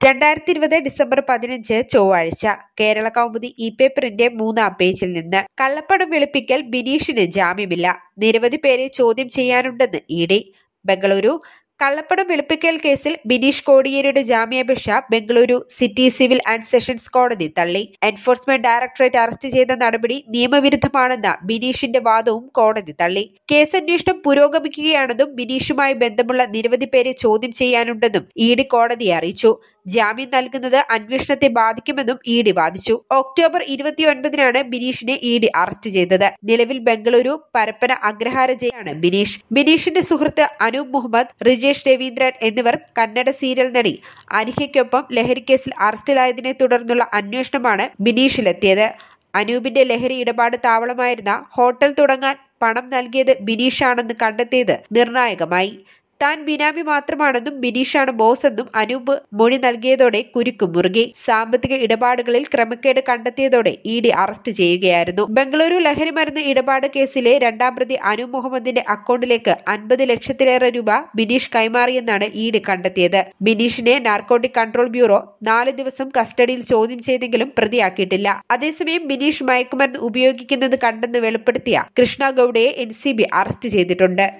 രണ്ടായിരത്തി ഇരുപത് ഡിസംബർ പതിനഞ്ച് ചൊവ്വാഴ്ച കേരള കൗമുദി ഇ പേപ്പറിന്റെ മൂന്നാം പേജിൽ നിന്ന് കള്ളപ്പണം വെളുപ്പിക്കൽ ബിനീഷിന് ജാമ്യമില്ല നിരവധി പേരെ ചോദ്യം ചെയ്യാനുണ്ടെന്ന് ഇ ഡി ബംഗളൂരു കള്ളപ്പണം വെളുപ്പിക്കൽ കേസിൽ ബിനീഷ് കോടിയേരിയുടെ ജാമ്യാപേക്ഷ Bengaluru city civil and sessions കോടതി തള്ളി എൻഫോഴ്സ്മെന്റ് ഡയറക്ടറേറ്റ് അറസ്റ്റ് ചെയ്ത നടപടി നിയമവിരുദ്ധമാണെന്ന ബിനീഷിന്റെ വാദവും കോടതി തള്ളി കേസന്വേഷണം പുരോഗമിക്കുകയാണെന്നും ബിനീഷുമായി ബന്ധമുള്ള നിരവധി പേരെ ചോദ്യം ചെയ്യാനുണ്ടെന്നും ഇ ഡി കോടതിയെ അറിയിച്ചു ജാമ്യം നൽകുന്നത് അന്വേഷണത്തെ ബാധിക്കുമെന്നും ഇ ഡി വാദിച്ചു ഒക്ടോബർ ഇരുപത്തിയൊൻപതിനാണ് ബിനീഷിനെ ഇ ഡി അറസ്റ്റ് ചെയ്തത് നിലവിൽ ബംഗളൂരു പരപ്പന അഗ്രഹാര ജയിലാണ് ബിനീഷ് ബിനീഷിന്റെ സുഹൃത്ത് അനൂപ് മുഹമ്മദ് റിജേഷ് രവീന്ദ്രൻ എന്നിവർ കന്നഡ സീരിയൽ നടി അനിഹയ്ക്കൊപ്പം ലഹരിക്കേസിൽ അറസ്റ്റിലായതിനെ തുടർന്നുള്ള അന്വേഷണമാണ് ബിനീഷിലെത്തിയത് അനൂപിന്റെ ലഹരി ഇടപാട് താവളമായിരുന്ന ഹോട്ടൽ തുടങ്ങാൻ പണം നൽകിയത് ബിനീഷാണെന്ന് കണ്ടെത്തിയത് നിർണായകമായി താൻ ബിനാമി മാത്രമാണെന്നും ബിനീഷാണ് ബോസ് എന്നും അനൂപ് മൊഴി നൽകിയതോടെ കുരുക്കു മുറുകി സാമ്പത്തിക ഇടപാടുകളിൽ ക്രമക്കേട് കണ്ടെത്തിയതോടെ ഇ ഡി അറസ്റ്റ് ചെയ്യുകയായിരുന്നു ബംഗളൂരു ലഹരി മരുന്ന് ഇടപാട് കേസിലെ രണ്ടാം പ്രതി അനൂപ് മുഹമ്മദിന്റെ അക്കൗണ്ടിലേക്ക് അൻപത് ലക്ഷത്തിലേറെ രൂപ ബിനീഷ് കൈമാറിയെന്നാണ് ഇ ഡി കണ്ടെത്തിയത് ബിനീഷിനെ നാർക്കോട്ടിക് കൺട്രോൾ ബ്യൂറോ നാല് ദിവസം കസ്റ്റഡിയിൽ ചോദ്യം ചെയ്തെങ്കിലും പ്രതിയാക്കിയിട്ടില്ല അതേസമയം ബിനീഷ് മയക്കുമരുന്ന് ഉപയോഗിക്കുന്നത് കണ്ടെന്ന് വെളിപ്പെടുത്തിയ കൃഷ്ണ ഗൌഡയെ എൻ അറസ്റ്റ് ചെയ്തിട്ടുണ്ട്